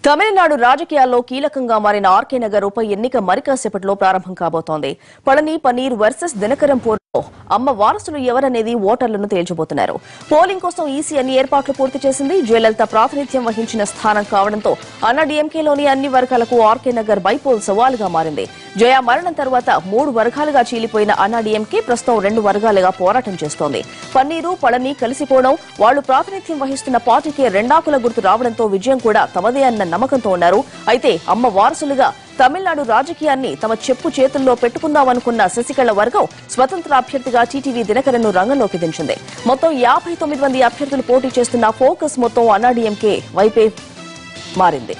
తమిళనాడు రాజకీయాల్లో కీలకంగా మారిన ఆర్కే నగర్ ఉప ఎన్నిక మరికాసేపట్లో ప్రారంభం కాబోతోంది పళని పన్నీర్ వర్సెస్ దినకరం పోరులో అమ్మ వారసులు ఎవరనేది ఓటర్లను తేల్చబోతున్నారు పోలింగ్ కోసం ఈసీ అన్ని ఏర్పాట్లు పూర్తి చేసింది జయలలిత ప్రాతినిధ్యం వహించిన స్థానం కావడంతో అన్నా డీఎంకేలోని అన్ని వర్గాలకు ఆర్కే నగర్ బైపోల్ సవాలుగా మారింది జయ మరణం తర్వాత మూడు వర్గాలుగా చీలిపోయిన అన్నా డీఎంకే ప్రస్తుతం రెండు వర్గాలుగా పోరాటం చేస్తోంది పన్నీరు పళని కలిసిపోవడం వాళ్లు ప్రాతినిధ్యం వహిస్తున్న పార్టీకి రెండాకుల గుర్తు రావడంతో విజయం కూడా తమదే అన్న నమ్మకంతో ఉన్నారు అయితే అమ్మ వారసులుగా తమిళనాడు రాజకీయాన్ని తమ చెప్పు చేతుల్లో పెట్టుకుందామనుకున్న శశికళ వర్గం స్వతంత్ర అభ్యర్థిగా టీటీవీ దినకరన్ను రంగంలోకి దించింది మొత్తం యాభై తొమ్మిది మంది అభ్యర్థులు పోటీ చేస్తున్న ఫోకస్ మొత్తం అన్నాడీఎంకే వైపే మారింది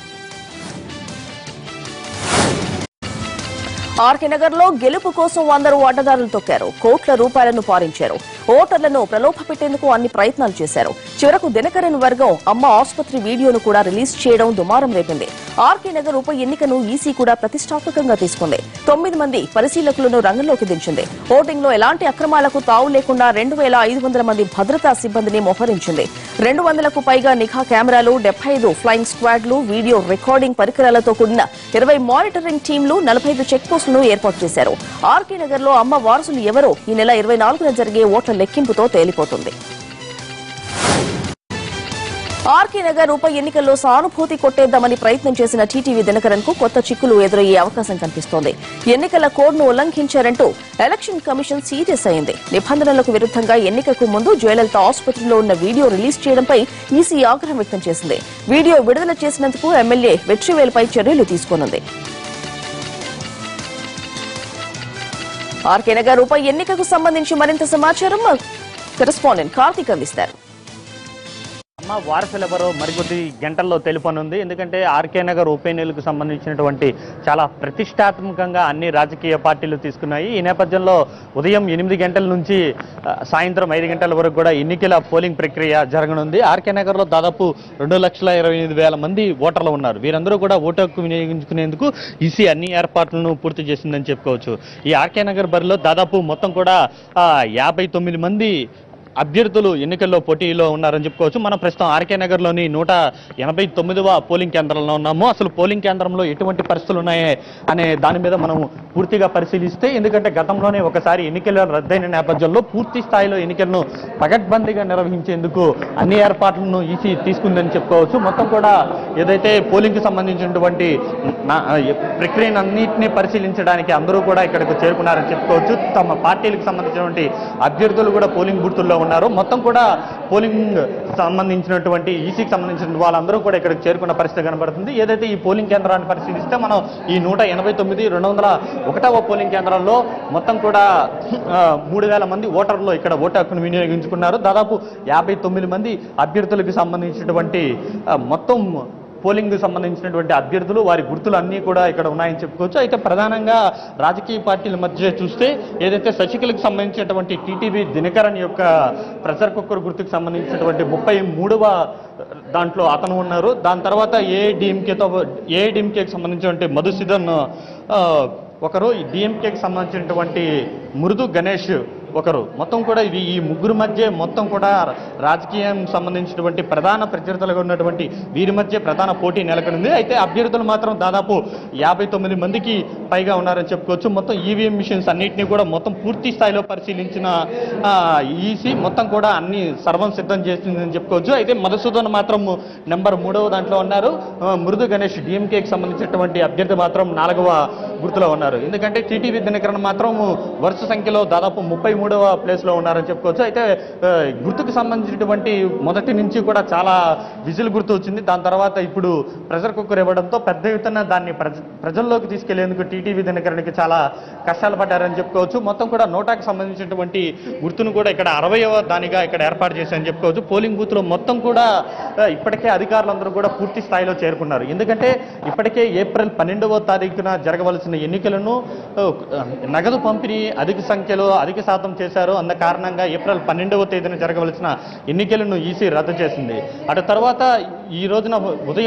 ఆర్కే నగర్ లో గెలుపు కోసం అందరూ అడ్డదారులు తొక్కారు కోట్ల రూపాయలను పారించారు ఓటర్లను ప్రలోభ పెట్టేందుకు అన్ని ప్రయత్నాలు చేశారు చివరకు దినకరన్ వర్గం అమ్మ ఆసుపత్రి వీడియోను కూడా రిలీజ్ చేయడం దుమారం రేపింది ఆర్కే నగర్ ఉప ఎన్నికను ఈసీ కూడా ప్రతిష్టాత్మకంగా తీసుకుంది తొమ్మిది మంది పరిశీలకులను రంగంలోకి దించింది ఓటింగ్ లో ఎలాంటి అక్రమాలకు తావు లేకుండా రెండు వేల ఐదు వందల మంది భద్రతా సిబ్బందిని మోహరించింది రెండు వందలకు పైగా నిఘా కెమెరాలు డెబ్బై ఐదు ఫ్లయింగ్ స్క్వాడ్లు వీడియో రికార్డింగ్ పరికరాలతో కూడిన ఇరవై మానిటరింగ్ టీంలు నలభై ఐదు చెక్ పోస్టులను ఏర్పాటు చేశారు ఆర్కే నగర్ లో అమ్మ వారసులు ఎవరో ఈ నెల ఇరవై నాలుగున జరిగే ఓట్ల లెక్కింపుతో తేలిపోతుంది ఆర్కే నగర్ ఉప ఎన్నికల్లో సానుభూతి కొట్టేద్దామని ప్రయత్నం చేసిన టీటీవీ దినకరన్ కు కొత్త చిక్కులు ఎదురయ్యే అవకాశం కనిపిస్తోంది ఎన్నికల కోడ్ను ఉల్లంఘించారంటూ ఎలక్షన్ కమిషన్ సీరియస్ అయింది నిబంధనలకు విరుద్ధంగా ఎన్నికకు ముందు జయలలిత ఆసుపత్రిలో ఉన్న వీడియో రిలీజ్ చేయడంపై ఈసీ ఆగ్రహం వ్యక్తం చేసింది వీడియో విడుదల చేసినందుకు ఎమ్మెల్యే వెట్రివేల్పై చర్యలు తీసుకోనుంది ఆర్కే నగర్ ఉప ఎన్నికకు సంబంధించి మరింత సమాచారం మా కరెస్పాండెంట్ కార్తీక్ అందిస్తారు అమ్మ వారసులు ఎవరో మరికొద్ది గంటల్లో తెలుపనుంది ఎందుకంటే ఆర్కే నగర్ ఉప ఎన్నికలకు సంబంధించినటువంటి చాలా ప్రతిష్టాత్మకంగా అన్ని రాజకీయ పార్టీలు తీసుకున్నాయి ఈ నేపథ్యంలో ఉదయం ఎనిమిది గంటల నుంచి ఆ, సాయంత్రం ఐదు గంటల వరకు కూడా ఎన్నికల పోలింగ్ ప్రక్రియ జరగనుంది ఆర్కే నగర్లో దాదాపు రెండు లక్షల ఇరవై ఎనిమిది వేల మంది ఓటర్లు ఉన్నారు వీరందరూ కూడా ఓటు హక్కు వినియోగించుకునేందుకు ఈసీ అన్ని ఏర్పాట్లను పూర్తి చేసిందని చెప్పుకోవచ్చు ఈ ఆర్కే నగర్ బరిలో దాదాపు మొత్తం కూడా ఆ, యాభై తొమ్మిది మంది అభ్యర్థులు ఎన్నికల్లో పోటీలో ఉన్నారని చెప్పుకోవచ్చు మనం ప్రస్తుతం ఆర్కే నగర్లోని నూట ఎనభై తొమ్మిదవ పోలింగ్ కేంద్రంలో ఉన్నాము అసలు పోలింగ్ కేంద్రంలో ఎటువంటి పరిస్థితులు ఉన్నాయి అనే దాని మీద మనం పూర్తిగా పరిశీలిస్తే ఎందుకంటే గతంలోనే ఒకసారి ఎన్నికలు రద్దయిన నేపథ్యంలో పూర్తి స్థాయిలో ఎన్నికలను పగడ్బందీగా నిర్వహించేందుకు అన్ని ఏర్పాట్లను ఈసీ తీసుకుందని చెప్పుకోవచ్చు మొత్తం కూడా ఏదైతే పోలింగ్కి సంబంధించినటువంటి నా- ప్రక్రియను అన్నింటినీ పరిశీలించడానికి అందరూ కూడా ఇక్కడికి చేరుకున్నారని చెప్పుకోవచ్చు తమ పార్టీలకు సంబంధించినటువంటి అభ్యర్థులు కూడా పోలింగ్ బూతుల్లో ఉన్నారు మొత్తం కూడా పోలింగ్ సంబంధించినటువంటి ఈసీకి సంబంధించిన వాళ్ళందరూ కూడా ఇక్కడికి చేరుకున్న పరిస్థితి కనబడుతుంది ఏదైతే ఈ పోలింగ్ కేంద్రాన్ని పరిశీలిస్తే మనం ఈ నూట ఎనభై తొమ్మిది రెండు వందల ఒకటవ పోలింగ్ కేంద్రాల్లో మొత్తం కూడా ఆ, మూడు వేల మంది ఓటర్లు ఇక్కడ ఓటు హక్కును వినియోగించుకున్నారు దాదాపు యాభై తొమ్మిది మంది అభ్యర్థులకు సంబంధించినటువంటి ఆ, మొత్తం పోలింగ్ సంబంధించినటువంటి అభ్యర్థులు వారి గుర్తులు అన్నీ కూడా ఇక్కడ ఉన్నాయని చెప్పుకోవచ్చు అయితే ప్రధానంగా రాజకీయ పార్టీల మధ్య చూస్తే ఏదైతే శశికళకు సంబంధించినటువంటి టీటీవీ దినకరన్ యొక్క ప్రెషర్ కుక్కర్ గుర్తుకు సంబంధించినటువంటి ముప్పై మూడవ దాంట్లో అతను ఉన్నారు దాని తర్వాత ఏఐడిఎంకేతో ఏఐడిఎంకేకి సంబంధించినటువంటి మధుసూదన్ ఆ, ఒకరు ఈ డిఎంకేకి సంబంధించినటువంటి మృదు గణేష్ ఒకరు మొత్తం కూడా ఇవి ఈ ముగ్గురు మధ్య మొత్తం కూడా రాజకీయం సంబంధించినటువంటి ప్రధాన ప్రత్యర్థులుగా ఉన్నటువంటి వీరి మధ్య ప్రధాన పోటీ నెలకొంది అయితే అభ్యర్థులు మాత్రం దాదాపు యాభై తొమ్మిది మందికి పైగా ఉన్నారని చెప్పుకోవచ్చు మొత్తం ఈవీఎం మిషన్స్ అన్నింటినీ కూడా మొత్తం పూర్తి స్థాయిలో పరిశీలించిన ఈసీ మొత్తం కూడా అన్ని సర్వం సిద్ధం చేసిందని చెప్పుకోవచ్చు అయితే మధుసూదన్ మాత్రం నెంబర్ మూడవ దాంట్లో ఉన్నారు ఆ, మృదు గణేష్ డిఎంకేకి సంబంధించినటువంటి అభ్యర్థి మాత్రం నాలుగవ గుర్తులో ఉన్నారు ఎందుకంటే టీటీవీ దినకరణ మాత్రం వరుస సంఖ్యలో దాదాపు ముప్పై మూడవ ప్లేస్లో ఉన్నారని చెప్పుకోవచ్చు అయితే ఆ, గుర్తుకు సంబంధించినటువంటి మొదటి నుంచి కూడా చాలా విజిల్ గుర్తు వచ్చింది దాని తర్వాత ఇప్పుడు ప్రెషర్ కుక్కర్ ఇవ్వడంతో పెద్ద ఎత్తున దాన్ని ప్రజ ప్రజల్లోకి తీసుకెళ్లేందుకు టీటీవీ దినకరణకి చాలా కష్టాలు పడ్డారని చెప్పుకోవచ్చు మొత్తం కూడా నోటాకి సంబంధించినటువంటి గుర్తును కూడా ఇక్కడ అరవయవ దానిగా ఇక్కడ ఏర్పాటు చేశారని చెప్పుకోవచ్చు పోలింగ్ బూత్లో మొత్తం కూడా ఆ, ఇప్పటికే అధికారులందరూ కూడా పూర్తి స్థాయిలో చేరుకున్నారు ఎందుకంటే ఇప్పటికే ఏప్రిల్ పన్నెండవ తారీఖున జరగవలసిన ఎన్నికలను ఆ, నగదు పంపిణీ అధిక సంఖ్యలో అధిక శాతం చేశారు అన్న కారణంగా ఏప్రిల్ పన్నెండవ తేదీన జరగవలసిన ఎన్నికలను ఈసీ రద్దు చేసింది అటు తర్వాత ఈ రోజున ఉదయం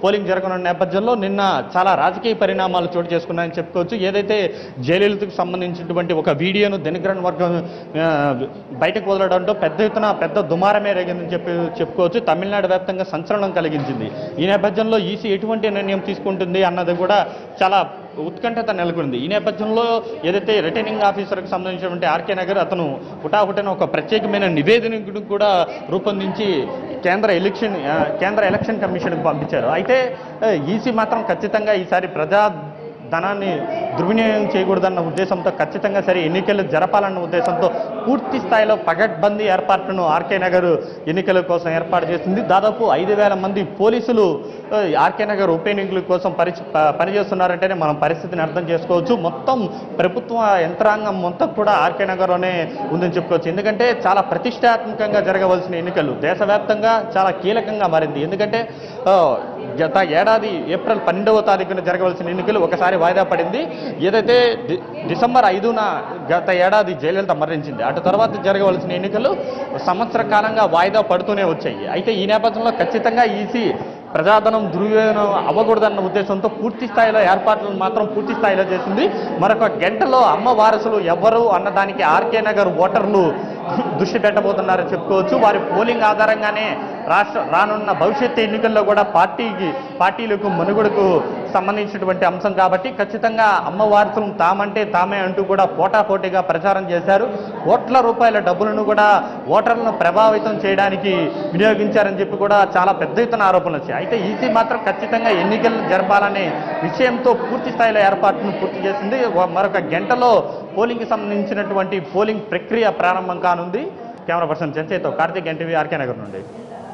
పోలింగ్ జరగనున్న నేపథ్యంలో నిన్న చాలా రాజకీయ పరిణామాలు చోటు చేసుకున్నాయని చెప్పుకోవచ్చు ఏదైతే జయలలితకు సంబంధించినటువంటి ఒక వీడియోను దినకరన్ వర్గం ఆ, బయటకు వదలడంతో పెద్ద ఎత్తున పెద్ద దుమారమే రేగిందని చెప్పి చెప్పుకోవచ్చు తమిళనాడు వ్యాప్తంగా సంచలనం కలిగించింది ఈ నేపథ్యంలో ఈసీ ఎటువంటి నిర్ణయం తీసుకుంటుంది అన్నది కూడా చాలా ఉత్కంఠత నెలకొంది ఈ నేపథ్యంలో ఏదైతే రిటర్నింగ్ ఆఫీసర్కి సంబంధించినటువంటి ఆర్కే నగర్ అతను హుటాహుటిన ఒక ప్రత్యేకమైన నివేదికను కూడా రూపొందించి కేంద్ర ఎలక్షన్ ఆ, కేంద్ర ఎలక్షన్ కమిషన్కి పంపించారు అయితే ఈసీ మాత్రం ఖచ్చితంగా ఈసారి ప్రజా ధనాన్ని దుర్వినియోగం చేయకూడదన్న ఉద్దేశంతో ఖచ్చితంగా సరే ఎన్నికలు జరపాలన్న ఉద్దేశంతో పూర్తి స్థాయిలో పగడ్బందీ ఏర్పాట్లను ఆర్కే నగర్ ఎన్నికల కోసం ఏర్పాటు చేసింది దాదాపు ఐదు వేల మంది పోలీసులు ఆ, ఆర్కే నగర్ ఉప ఎన్నికల కోసం పరి ప- పనిచేస్తున్నారంటేనే మనం పరిస్థితిని అర్థం చేసుకోవచ్చు మొత్తం ప్రభుత్వ యంత్రాంగం మొత్తం కూడా ఆర్కే నగర్లోనే ఉందని చెప్పుకోవచ్చు ఎందుకంటే చాలా ప్రతిష్టాత్మకంగా జరగవలసిన ఎన్నికలు దేశవ్యాప్తంగా చాలా కీలకంగా మారింది ఎందుకంటే ఆ, గత ఏడాది ఏప్రిల్ పన్నెండవ తారీఖున జరగవలసిన ఎన్నికలు ఒకసారి వాయిదా పడింది ఏదైతే డి- డిసెంబర్ ఐదున గత ఏడాది జయలలిత మరణించింది అటు తర్వాత జరగవలసిన ఎన్నికలు సంవత్సర కాలంగా వాయిదా పడుతూనే వచ్చాయి అయితే ఈ నేపథ్యంలో ఖచ్చితంగా ఈసీ ప్రజాధనం దుర్వినియోగం అవ్వకూడదన్న ఉద్దేశంతో పూర్తి స్థాయిలో ఏర్పాట్లను మాత్రం పూర్తి స్థాయిలో చేసింది మరొక గంటలో అమ్మ వారసులు ఎవరు అన్నదానికి ఆర్కే నగర్ ఓటర్లు దృష్టి పెట్టబోతున్నారని చెప్పుకోవచ్చు వారి పోలింగ్ ఆధారంగానే రాష్ట్ర రానున్న భవిష్యత్ ఎన్నికల్లో కూడా పార్టీకి పార్టీలకు మనుగడకు సంబంధించినటువంటి అంశం కాబట్టి ఖచ్చితంగా అమ్మ వారసులను తామంటే తామే అంటూ కూడా పోటాపోటీగా ప్రచారం చేశారు కోట్ల రూపాయల డబ్బులను కూడా ఓటర్లను ప్రభావితం చేయడానికి వినియోగించారని చెప్పి కూడా చాలా పెద్ద ఎత్తున ఆరోపణలు వచ్చాయి అయితే ఈసీ మాత్రం ఖచ్చితంగా ఎన్నికలు జరపాలనే విషయంతో పూర్తి స్థాయిలో ఏర్పాటును పూర్తి చేసింది వ- మరొక గంటలో పోలింగ్కి సంబంధించినటువంటి పోలింగ్ ప్రక్రియ ప్రారంభం కానుంది కెమెరా పర్సన్ చెంచయ్యతో కార్తీక్ ఎన్టీవీ ఆర్కే నగర్ నుండి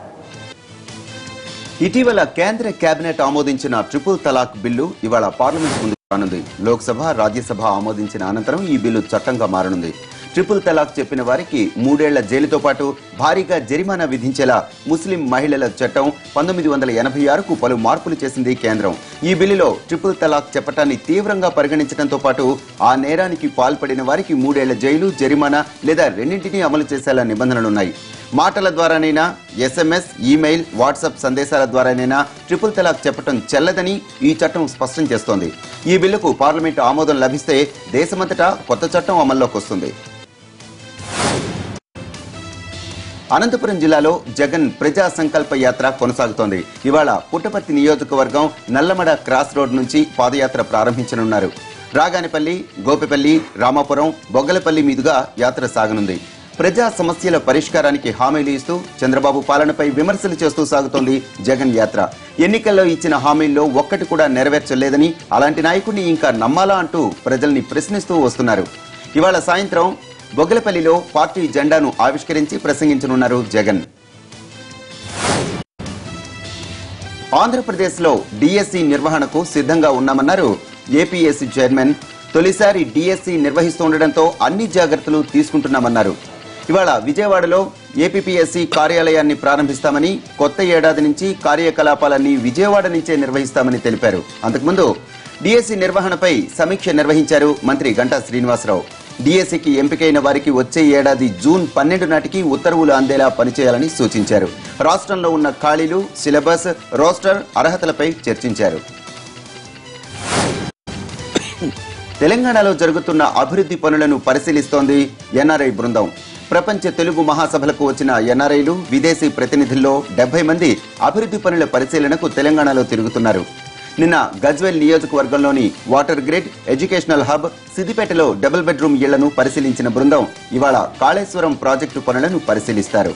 ఇటీవల కేంద్ర కేబినెట్ ఆమోదించిన ట్రిపుల్ తలాక్ బిల్లు ఇవాళ పార్లమెంట్ ముందుకు రానుంది లోక్సభ రాజ్యసభ ఆమోదించిన అనంతరం ఈ బిల్లు చట్టంగా మారనుంది ట్రిపుల్ తలాక్ చెప్పిన వారికి మూడేళ్ల జైలుతో పాటు భారీగా జరిమానా విధించేలా ముస్లిం మహిళల చట్టం పంతొమ్మిది వందల ఎనభై ఆరుకు పలు మార్పులు చేసింది కేంద్రం ఈ బిల్లులో ట్రిపుల్ తలాక్ చెప్పటాన్ని తీవ్రంగా పరిగణించడంతో పాటు ఆ నేరానికి పాల్పడిన వారికి మూడేళ్ల జైలు జరిమానా లేదా రెండింటినీ అమలు చేసేలా నిబంధనలున్నాయి మాటల ద్వారానైనా ఎస్ఎంఎస్ ఈమెయిల్ వాట్సాప్ సందేశాల ద్వారానైనా ట్రిపుల్ తలాక్ చెప్పటం చెల్లదని ఈ చట్టం స్పష్టం చేస్తోంది ఈ బిల్లుకు పార్లమెంటు ఆమోదం లభిస్తే దేశమంతటా కొత్త చట్టం అమల్లోకి వస్తుంది అనంతపురం జిల్లాలో జగన్ ప్రజా సంకల్ప యాత్ర కొనసాగుతోంది ఇవాళ పుట్టపర్తి నియోజకవర్గం నల్లమడ క్రాస్ రోడ్ నుంచి పాదయాత్ర ప్రారంభించనున్నారు రాగానిపల్లి గోపిపల్లి రామాపురం బొగ్గలపల్లి మీదుగా యాత్ర సాగనుంది ప్రజా సమస్యల పరిష్కారానికి హామీలు ఇస్తూ చంద్రబాబు పాలనపై విమర్శలు చేస్తూ సాగుతోంది జగన్ యాత్ర ఎన్నికల్లో ఇచ్చిన హామీల్లో ఒక్కటి కూడా నెరవేర్చలేదని అలాంటి నాయకుడిని ఇంకా నమ్మాలా అంటూ ప్రజల్ని ప్రశ్నిస్తూ వస్తున్నారు ఇవాళ సాయంత్రం బొగ్గలపల్లిలో పార్టీ జెండాను ఆవిష్కరించి ప్రసంగించనున్నారు జగన్ ఆంధ్రప్రదేశ్లో డిఎస్సి నిర్వహణకు సిద్ధంగా ఉన్నామన్నారు ఏపీఎస్సీ చైర్మన్ తొలిసారి డిఎస్సి నిర్వహిస్తుండటంతో అన్ని జాగ్రత్తలు తీసుకుంటున్నామన్నారు ఇవాళ విజయవాడలో ఏపీఎస్సీ కార్యాలయాన్ని ప్రారంభిస్తామని కొత్త ఏడాది నుంచి కార్యకలాపాలన్నీ విజయవాడ నుంచే నిర్వహిస్తామని తెలిపారు అంతకుముందు డిఎస్సి నిర్వహణపై సమీక్ష నిర్వహించారు మంత్రి గంటా శ్రీనివాసరావు డిఎస్సికి ఎంపికైన వారికి వచ్చే ఏడాది జూన్ పన్నెండు నాటికి ఉత్తర్వులు అందేలా పనిచేయాలని సూచించారు రాష్ట్రంలో ఉన్న ఖాళీలు సిలబస్ రోస్టర్ అర్హతలపై చర్చించారు తెలంగాణలో జరుగుతున్న అభివృద్ధి పనులను పరిశీలిస్తోంది ఎన్ఆర్ఐ బృందం ప్రపంచ తెలుగు మహాసభలకు వచ్చిన ఎన్ఆర్ఐలు విదేశీ ప్రతినిధుల్లో డెబ్బై మంది అభివృద్ధి పనుల పరిశీలనకు తెలంగాణలో తిరుగుతున్నారు నిన్న గజ్వెల్ నియోజకవర్గంలోని వాటర్ గ్రిడ్ ఎడ్యుకేషనల్ హబ్ సిద్దిపేటలో డబుల్ బెడ్రూమ్ ఇళ్లను పరిశీలించిన బృందం ఇవాళ కాళేశ్వరం ప్రాజెక్టు పనులను పరిశీలిస్తారు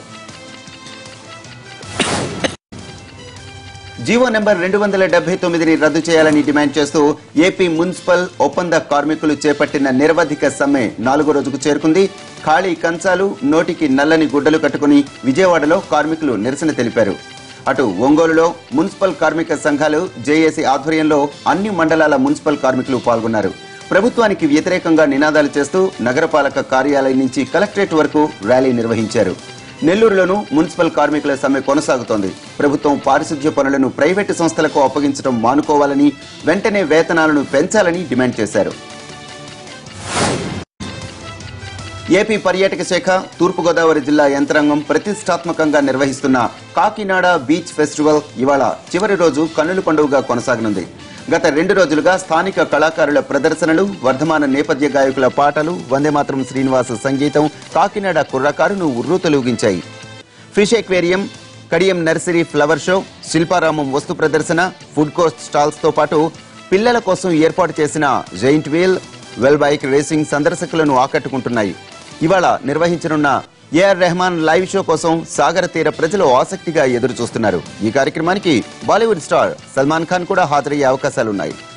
జీవో నెంబర్ రెండు వందల డెబ్బై తొమ్మిదిని రద్దు చేయాలని డిమాండ్ చేస్తూ ఏపీ మున్సిపల్ ఒప్పంద కార్మికులు చేపట్టిన నిరవధిక సమ్మె నాలుగో రోజుకు చేరుకుంది ఖాళీ కంచాలు నోటికి నల్లని గుడ్డలు కట్టుకుని విజయవాడలో కార్మికులు నిరసన తెలిపారు అటు ఒంగోలులో మున్సిపల్ కార్మిక సంఘాలు జేఏసీ ఆధ్వర్యంలో అన్ని మండలాల మున్సిపల్ కార్మికులు పాల్గొన్నారు ప్రభుత్వానికి వ్యతిరేకంగా నినాదాలు చేస్తూ నగరపాలక కార్యాలయం నుంచి కలెక్టరేట్ వరకు ర్యాలీ నిర్వహించారు నెల్లూరులోనూ మున్సిపల్ కార్మికుల సమ్మె కొనసాగుతోంది ప్రభుత్వం పారిశుధ్య పనులను ప్రైవేటు సంస్థలకు అప్పగించడం మానుకోవాలని వెంటనే వేతనాలను పెంచాలని డిమాండ్ చేశారు ఏపీ పర్యాటక శాఖ తూర్పుగోదావరి జిల్లా యంత్రాంగం ప్రతిష్టాత్మకంగా నిర్వహిస్తున్న కాకినాడ బీచ్ ఫెస్టివల్ ఇవాళ చివరి రోజు కన్నుల పండుగగా కొనసాగనుంది గత రెండు రోజులుగా స్థానిక కళాకారుల ప్రదర్శనలు వర్ధమాన నేపథ్య గాయకుల పాటలు వందేమాతరం శ్రీనివాస సంగీతం కాకినాడ కుర్రకారును ఉర్రూతలూగించాయి fish aquarium Kadiyam nursery flower show Shilparamam వస్తు ప్రదర్శన ఫుడ్ కోర్ట్ స్టాల్స్ తో పాటు పిల్లల కోసం ఏర్పాటు చేసిన giant wheel well bike racing సందర్శకులను ఆకట్టుకుంటున్నాయి ఇవాళ నిర్వహించనున్న ఏఆర్ రెహమాన్ లైవ్ షో కోసం సాగర తీర ప్రజలు ఆసక్తిగా ఎదురు చూస్తున్నారు ఈ కార్యక్రమానికి బాలీవుడ్ స్టార్ సల్మాన్ ఖాన్ కూడా హాజరయ్యే అవకాశాలున్నాయి